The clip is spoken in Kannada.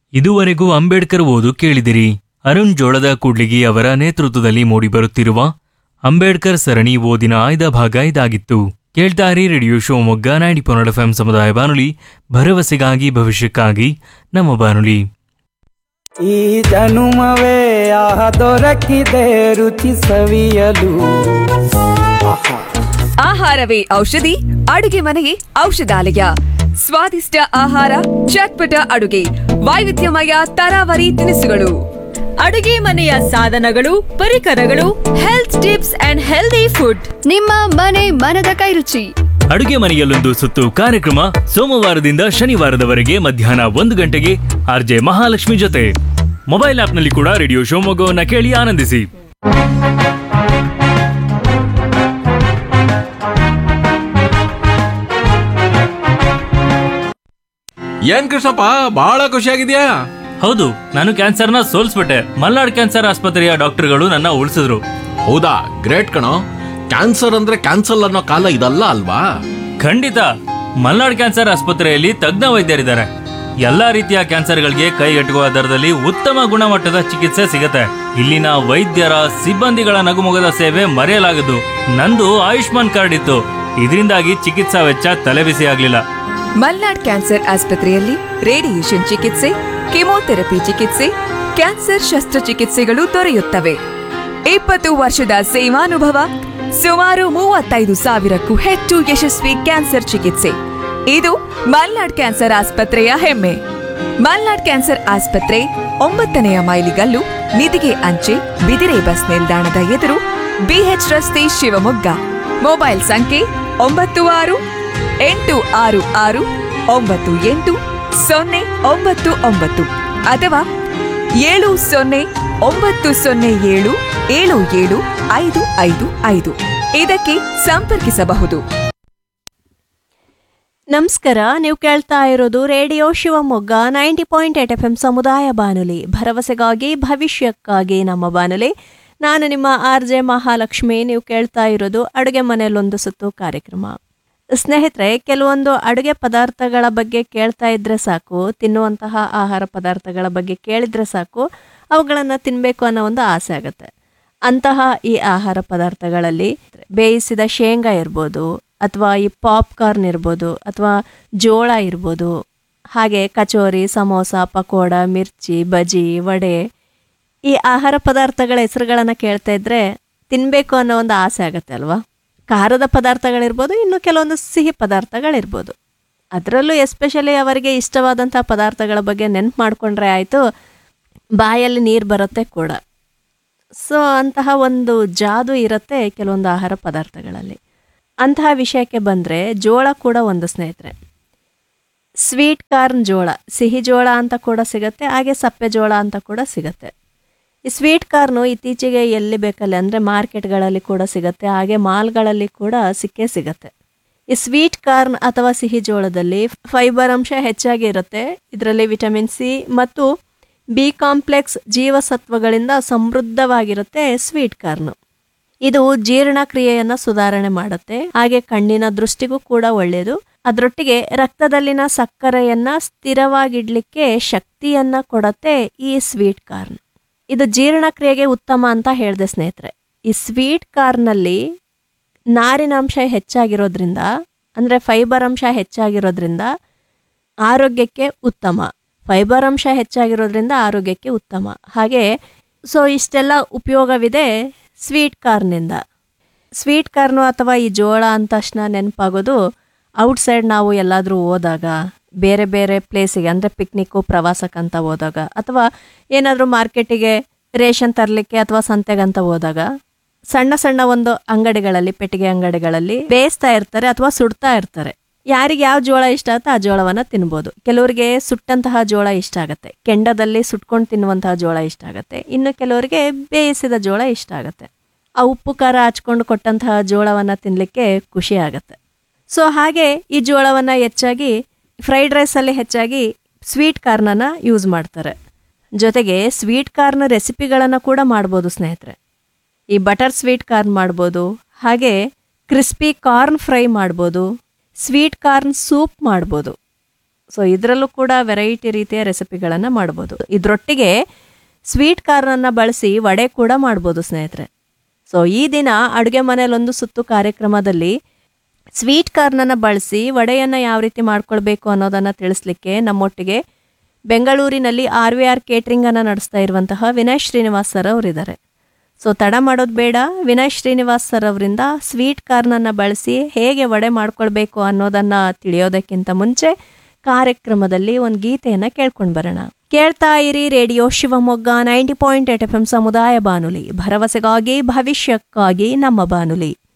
ಇದುವರೆಗೂ ಅಂಬೇಡ್ಕರ್ ಓದು ಕೇಳಿದಿರಿ ಅರುಣ್ ಜೋಳದ ಕೂಡ್ಲಿಗಿ ಅವರ ನೇತೃತ್ವದಲ್ಲಿ ಮೂಡಿಬರುತ್ತಿರುವ ಅಂಬೇಡ್ಕರ್ ಸರಣಿ ಓದಿನ ಆಯ್ದ ಭಾಗ ಇದಾಗಿತ್ತು ಕೇಳ್ತಾರಿ ರೇಡಿಯೋ ಶಿವಮೊಗ್ಗ ನೈಂಟಿ ಪೊನ್ನಡ ಎಫ್ ಸಮುದಾಯ ಬಾನುಲಿ ಭರವಸೆಗಾಗಿ ಭವಿಷ್ಯಕ್ಕಾಗಿ ನಮ್ಮ ಬಾನುಲಿ ಈ ಜನುಮವೇ ಆಹ ದೊರಕಿದೆ ರುಚಿ ಸವಿಯಲು ಆಹಾ ಆಹಾರವೇ ಔಷಧಿ ಅಡುಗೆ ಮನೆಯೇ ಔಷಧಾಲಯ ಸ್ವಾದಿಷ್ಟ ಆಹಾರ ಚಟ್ಪಟ ಅಡುಗೆ ವೈವಿಧ್ಯಮಯ ತರಾವರಿ ತಿನಿಸುಗಳು ಅಡುಗೆ ಮನೆಯ ಸಾಧನಗಳು ಪರಿಕರಗಳು health tips and healthy food ನಿಮ್ಮ ಮನೆ ಮನದ ಕೈರುಚಿ ಅಡುಗೆ ಮನೆಯಲ್ಲೊಂದು ಸುತ್ತು ಕಾರ್ಯಕ್ರಮ ಸೋಮವಾರದಿಂದ ಶನಿವಾರದವರೆಗೆ ಮಧ್ಯಾಹ್ನ ಒಂದು ಗಂಟೆಗೆ ಆರ್ಜೆ ಮಹಾಲಕ್ಷ್ಮಿ ಜೊತೆ ಮೊಬೈಲ್ ಆಪ್ನಲ್ಲಿ ಕೂಡ ರೇಡಿಯೋ ಶಿವಮೊಗ್ಗವನ್ನ ಕೇಳಿ ಆನಂದಿಸಿ ಏನ್ ಕೃಷ್ಣಪ್ಪ ಬಹಳ ಖುಷಿಯಾಗಿದ್ಯಾ ಹೌದು ನಾನು ಕ್ಯಾನ್ಸರ್ನ ಸೋಲ್ಸ್ಬಿಟ್ಟೆ ಮಲ್ನಾಡ್ ಕ್ಯಾನ್ಸರ್ ಆಸ್ಪತ್ರೆಯ ಡಾಕ್ಟರ್ಗಳು ನನ್ನ ಉಳಿಸಿದ್ರು ಹೌದಾ ಗ್ರೇಟ್ ಕಣೋ ಕ್ಯಾನ್ಸರ್ ಅಂದ್ರೆ ಕ್ಯಾನ್ಸಲ್ ಅನ್ನೋ ಕಾಲ ಇದಲ್ಲ ಅಲ್ವಾ ಖಂಡಿತ ಮಲ್ನಾಡ್ ಕ್ಯಾನ್ಸರ್ ಆಸ್ಪತ್ರೆಯಲ್ಲಿ ತಜ್ಞ ವೈದ್ಯರಿದ್ದಾರೆ ಎಲ್ಲಾ ರೀತಿಯ ಕ್ಯಾನ್ಸರ್ಗಳಿಗೆ ಕೈಗೆಟುಕುವ ದರದಲ್ಲಿ ಉತ್ತಮ ಗುಣಮಟ್ಟದ ಚಿಕಿತ್ಸೆ ಸಿಗುತ್ತೆ ಇಲ್ಲಿನ ವೈದ್ಯರ ಸಿಬ್ಬಂದಿಗಳ ನಗುಮೊಗದ ಸೇವೆ ಮರೆಯಲಾಗದು ನಂದು ಆಯುಷ್ಮಾನ್ ಕಾರ್ಡ್ ಇತ್ತು ಇದರಿಂದಾಗಿ ಚಿಕಿತ್ಸಾ ವೆಚ್ಚ ತಲೆಬಿಸಿ ಆಗ್ಲಿಲ್ಲ ಮಲ್ನಾಡ್ ಕ್ಯಾನ್ಸರ್ ಆಸ್ಪತ್ರೆಯಲ್ಲಿ ರೇಡಿಯೇಷನ್ ಚಿಕಿತ್ಸೆ ಕೆಮೊಥೆರಪಿ ಚಿಕಿತ್ಸೆ ಕ್ಯಾನ್ಸರ್ ಶಸ್ತ್ರಚಿಕಿತ್ಸೆಗಳು ದೊರೆಯುತ್ತವೆ ಇಪ್ಪತ್ತು ವರ್ಷದ ಸೇವಾನುಭವ ಸುಮಾರು ಮೂವತ್ತೈದು ಸಾವಿರಕ್ಕೂ ಹೆಚ್ಚು ಯಶಸ್ವಿ ಕ್ಯಾನ್ಸರ್ ಚಿಕಿತ್ಸೆ ಇದು ಮಲ್ನಾಡ್ ಕ್ಯಾನ್ಸರ್ ಆಸ್ಪತ್ರೆಯ ಹೆಮ್ಮೆ ಮಲ್ನಾಡ್ ಕ್ಯಾನ್ಸರ್ ಆಸ್ಪತ್ರೆ ಒಂಬತ್ತನೆಯ ಮೈಲಿಗಲ್ಲು ನಿಧಿಗೆ ಅಂಚೆ ಬಿದಿರೆ ಬಸ್ ನಿಲ್ದಾಣದ ಎದುರು ಬಿಎಚ್ ರಸ್ತೆ ಶಿವಮೊಗ್ಗ ಮೊಬೈಲ್ ಸಂಖ್ಯೆ ಒಂಬತ್ತು ಆರು ಎಂಟು ಆರು ಆರು ಒಂಬತ್ತು ಎಂಟು ಸೊನ್ನೆ ಒಂಬತ್ತು ಒಂಬತ್ತು ಅಥವಾ ಏಳು ಸೊನ್ನೆ ಒಂಬತ್ತು ಸೊನ್ನೆ ಏಳು ಏಳು ಏಳು ಐದು ಐದು ಐದು ಇದಕ್ಕೆ ಸಂಪರ್ಕಿಸಬಹುದು ನಮಸ್ಕಾರ ನೀವು ಕೇಳ್ತಾ ಇರೋದು radio Shivamogga ninety point eight F M ಸಮುದಾಯ ಬಾನುಲಿ ಭರವಸೆಗಾಗಿ ಭವಿಷ್ಯಕ್ಕಾಗಿ ನಮ್ಮ ಬಾನುಲಿ ನಾನು ನಿಮ್ಮ ಆರ್ ಜೆ ಮಹಾಲಕ್ಷ್ಮಿ ನೀವು ಕೇಳ್ತಾ ಇರೋದು ಅಡುಗೆ ಮನೆಯಲ್ಲೊಂದು ಸುತ್ತು ಕಾರ್ಯಕ್ರಮ ಸ್ನೇಹಿತರೆ ಕೆಲವೊಂದು ಅಡುಗೆ ಪದಾರ್ಥಗಳ ಬಗ್ಗೆ ಕೇಳ್ತಾ ಇದ್ರೆ ಸಾಕು ತಿನ್ನುವಂತಹ ಆಹಾರ ಪದಾರ್ಥಗಳ ಬಗ್ಗೆ ಕೇಳಿದ್ರೆ ಸಾಕು ಅವುಗಳನ್ನು ತಿನ್ನಬೇಕು ಅನ್ನೋ ಒಂದು ಆಸೆ ಆಗುತ್ತೆ ಅಂತಹ ಈ ಆಹಾರ ಪದಾರ್ಥಗಳಲ್ಲಿ ಬೇಯಿಸಿದ ಶೇಂಗಾ ಇರ್ಬೋದು ಅಥವಾ ಈ ಪಾಪ್ಕಾರ್ನ್ ಇರ್ಬೋದು ಅಥವಾ ಜೋಳ ಇರ್ಬೋದು ಹಾಗೆ ಕಚೋರಿ ಸಮೋಸ ಪಕೋಡ ಮಿರ್ಚಿ ಬಜಿ ವಡೆ ಈ ಆಹಾರ ಪದಾರ್ಥಗಳ ಹೆಸರುಗಳನ್ನು ಕೇಳ್ತಾ ಇದ್ರೆ ತಿನ್ನಬೇಕು ಅನ್ನೋ ಒಂದು ಆಸೆ ಆಗುತ್ತೆ ಅಲ್ವಾ ಖಾರದ ಪದಾರ್ಥಗಳಿರ್ಬೋದು ಇನ್ನು ಕೆಲವೊಂದು ಸಿಹಿ ಪದಾರ್ಥಗಳಿರ್ಬೋದು ಅದರಲ್ಲೂ ಎಸ್ಪೆಷಲಿ ಅವರಿಗೆ ಇಷ್ಟವಾದಂಥ ಪದಾರ್ಥಗಳ ಬಗ್ಗೆ ನೆನ್ಪು ಮಾಡಿಕೊಂಡ್ರೆ ಆಯಿತು ಬಾಯಲ್ಲಿ ನೀರು ಬರುತ್ತೆ ಕೂಡ ಸೊ ಅಂತಹ ಒಂದು ಜಾದು ಇರುತ್ತೆ ಕೆಲವೊಂದು ಆಹಾರ ಪದಾರ್ಥಗಳಲ್ಲಿ ಅಂತಹ ವಿಷಯಕ್ಕೆ ಬಂದರೆ ಜೋಳ ಕೂಡ ಒಂದು ಸ್ನೇಹಿತರೆ ಸ್ವೀಟ್ ಕಾರ್ನ್ ಜೋಳ ಸಿಹಿ ಜೋಳ ಅಂತ ಕೂಡ ಸಿಗುತ್ತೆ ಹಾಗೆ ಸಪ್ಪೆ ಜೋಳ ಅಂತ ಕೂಡ ಸಿಗುತ್ತೆ ಈ ಸ್ವೀಟ್ ಕಾರ್ನು ಇತ್ತೀಚೆಗೆ ಎಲ್ಲಿ ಬೇಕಲ್ಲಿ ಅಂದರೆ ಮಾರ್ಕೆಟ್ಗಳಲ್ಲಿ ಕೂಡ ಸಿಗುತ್ತೆ ಹಾಗೆ ಮಾಲ್ಗಳಲ್ಲಿ ಕೂಡ ಸಿಕ್ಕೇ ಸಿಗುತ್ತೆ ಈ ಸ್ವೀಟ್ ಕಾರ್ನ್ ಅಥವಾ ಸಿಹಿ ಜೋಳದಲ್ಲಿ ಫೈಬರ್ ಅಂಶ ಹೆಚ್ಚಾಗಿ ಇರುತ್ತೆ ಇದರಲ್ಲಿ ವಿಟಮಿನ್ ಸಿ ಮತ್ತು ಬಿ ಕಾಂಪ್ಲೆಕ್ಸ್ ಜೀವಸತ್ವಗಳಿಂದ ಸಮೃದ್ಧವಾಗಿರುತ್ತೆ ಸ್ವೀಟ್ ಕಾರ್ನು ಇದು ಜೀರ್ಣಕ್ರಿಯೆಯನ್ನು ಸುಧಾರಣೆ ಮಾಡುತ್ತೆ ಹಾಗೆ ಕಣ್ಣಿನ ದೃಷ್ಟಿಗೂ ಕೂಡ ಒಳ್ಳೆಯದು ಅದರೊಟ್ಟಿಗೆ ರಕ್ತದಲ್ಲಿನ ಸಕ್ಕರೆಯನ್ನ ಸ್ಥಿರವಾಗಿಡ್ಲಿಕ್ಕೆ ಶಕ್ತಿಯನ್ನ ಕೊಡತ್ತೆ ಈ ಸ್ವೀಟ್ ಕಾರ್ನ್ ಇದು ಜೀರ್ಣಕ್ರಿಯೆಗೆ ಉತ್ತಮ ಅಂತ ಹೇಳಿದೆ ಸ್ನೇಹಿತರೆ ಈ ಸ್ವೀಟ್ ಕಾರ್ನಲ್ಲಿ ನಾರಿನಾಂಶ ಹೆಚ್ಚಾಗಿರೋದ್ರಿಂದ ಅಂದರೆ ಫೈಬರ್ ಅಂಶ ಹೆಚ್ಚಾಗಿರೋದ್ರಿಂದ ಆರೋಗ್ಯಕ್ಕೆ ಉತ್ತಮ ಫೈಬರ್ ಅಂಶ ಹೆಚ್ಚಾಗಿರೋದ್ರಿಂದ ಆರೋಗ್ಯಕ್ಕೆ ಉತ್ತಮ ಹಾಗೆ ಸೊ ಇಷ್ಟೆಲ್ಲ ಉಪಯೋಗವಿದೆ ಸ್ವೀಟ್ ಕಾರ್ನಿಂದ ಸ್ವೀಟ್ ಕಾರ್ನು ಅಥವಾ ಈ ಜೋಳ ಅಂದ ತಕ್ಷಣ ನೆನಪಾಗೋದು ಔಟ್ಸೈಡ್ ನಾವು ಎಲ್ಲಾದರೂ ಹೋದಾಗ ಬೇರೆ ಬೇರೆ ಪ್ಲೇಸಿಗೆ ಅಂದರೆ ಪಿಕ್ನಿಕ್ಕು ಪ್ರವಾಸಕ್ಕಂತ ಹೋದಾಗ ಅಥವಾ ಏನಾದರೂ ಮಾರ್ಕೆಟಿಗೆ ರೇಷನ್ ತರಲಿಕ್ಕೆ ಅಥವಾ ಸಂತೆಗಂತ ಹೋದಾಗ ಸಣ್ಣ ಸಣ್ಣ ಒಂದು ಅಂಗಡಿಗಳಲ್ಲಿ ಪೆಟ್ಟಿಗೆ ಅಂಗಡಿಗಳಲ್ಲಿ ಬೇಯಿಸ್ತಾ ಇರ್ತಾರೆ ಅಥವಾ ಸುಡ್ತಾ ಇರ್ತಾರೆ ಯಾರಿಗೆ ಯಾವ ಜೋಳ ಇಷ್ಟ ಆಗುತ್ತೆ ಆ ಜೋಳವನ್ನು ತಿನ್ಬೋದು ಕೆಲವರಿಗೆ ಸುಟ್ಟಂತಹ ಜೋಳ ಇಷ್ಟ ಆಗುತ್ತೆ ಕೆಂಡದಲ್ಲಿ ಸುಟ್ಕೊಂಡು ತಿನ್ನುವಂತಹ ಜೋಳ ಇಷ್ಟ ಆಗುತ್ತೆ ಇನ್ನು ಕೆಲವರಿಗೆ ಬೇಯಿಸಿದ ಜೋಳ ಇಷ್ಟ ಆಗುತ್ತೆ ಆ ಉಪ್ಪು ಖಾರ ಹಚ್ಕೊಂಡು ಕೊಟ್ಟಂತಹ ಜೋಳವನ್ನು ತಿನ್ನಲಿಕ್ಕೆ ಖುಷಿ ಆಗುತ್ತೆ ಸೊ ಹಾಗೆ ಈ ಜೋಳವನ್ನು ಹೆಚ್ಚಾಗಿ ಫ್ರೈಡ್ ರೈಸಲ್ಲಿ ಹೆಚ್ಚಾಗಿ ಸ್ವೀಟ್ ಕಾರ್ನನ್ನು ಯೂಸ್ ಮಾಡ್ತಾರೆ ಜೊತೆಗೆ ಸ್ವೀಟ್ ಕಾರ್ನ್ ರೆಸಿಪಿಗಳನ್ನು ಕೂಡ ಮಾಡ್ಬೋದು ಸ್ನೇಹಿತರೆ ಈ ಬಟರ್ ಸ್ವೀಟ್ ಕಾರ್ನ್ ಮಾಡ್ಬೋದು ಹಾಗೆ ಕ್ರಿಸ್ಪಿ ಕಾರ್ನ್ ಫ್ರೈ ಮಾಡ್ಬೋದು ಸ್ವೀಟ್ ಕಾರ್ನ್ ಸೂಪ್ ಮಾಡ್ಬೋದು ಸೊ ಇದರಲ್ಲೂ ಕೂಡ ವೆರೈಟಿ ರೀತಿಯ ರೆಸಿಪಿಗಳನ್ನು ಮಾಡ್ಬೋದು ಇದರೊಟ್ಟಿಗೆ ಸ್ವೀಟ್ ಕಾರ್ನನ್ನು ಬಳಸಿ ವಡೆ ಕೂಡ ಮಾಡ್ಬೋದು ಸ್ನೇಹಿತರೆ ಸೊ ಈ ದಿನ ಅಡುಗೆ ಮನೆಯಲ್ಲೊಂದು ಸುತ್ತು ಕಾರ್ಯಕ್ರಮದಲ್ಲಿ ಸ್ವೀಟ್ ಕಾರ್ನನ್ನು ಬಳಸಿ ವಡೆಯನ್ನು ಯಾವ ರೀತಿ ಮಾಡ್ಕೊಳ್ಬೇಕು ಅನ್ನೋದನ್ನು ತಿಳಿಸ್ಲಿಕ್ಕೆ ನಮ್ಮೊಟ್ಟಿಗೆ ಬೆಂಗಳೂರಿನಲ್ಲಿ ಆರ್ ವಿ ಆರ್ ಕೇಟ್ರಿಂಗನ್ನು ನಡೆಸ್ತಾ ಇರುವಂತಹ ವಿನಯ್ ಶ್ರೀನಿವಾಸ್ ಸರ್ ಅವರಿದ್ದಾರೆ ಸೊ ತಡ ಮಾಡೋದು ಬೇಡ ವಿನಯ್ ಶ್ರೀನಿವಾಸ್ ಸರ್ ಅವರಿಂದ ಸ್ವೀಟ್ ಕಾರ್ನನ್ನು ಬಳಸಿ ಹೇಗೆ ವಡೆ ಮಾಡ್ಕೊಳ್ಬೇಕು ಅನ್ನೋದನ್ನು ತಿಳಿಯೋದಕ್ಕಿಂತ ಮುಂಚೆ ಕಾರ್ಯಕ್ರಮದಲ್ಲಿ ಒಂದು ಗೀತೆಯನ್ನು ಕೇಳ್ಕೊಂಡು ಬರೋಣ ಕೇಳ್ತಾ ಇರಿ radio Shivamogga ninety point eight F M ಸಮುದಾಯ ಬಾನುಲಿ ಭರವಸೆಗಾಗಿ ಭವಿಷ್ಯಕ್ಕಾಗಿ ನಮ್ಮ ಬಾನುಲಿ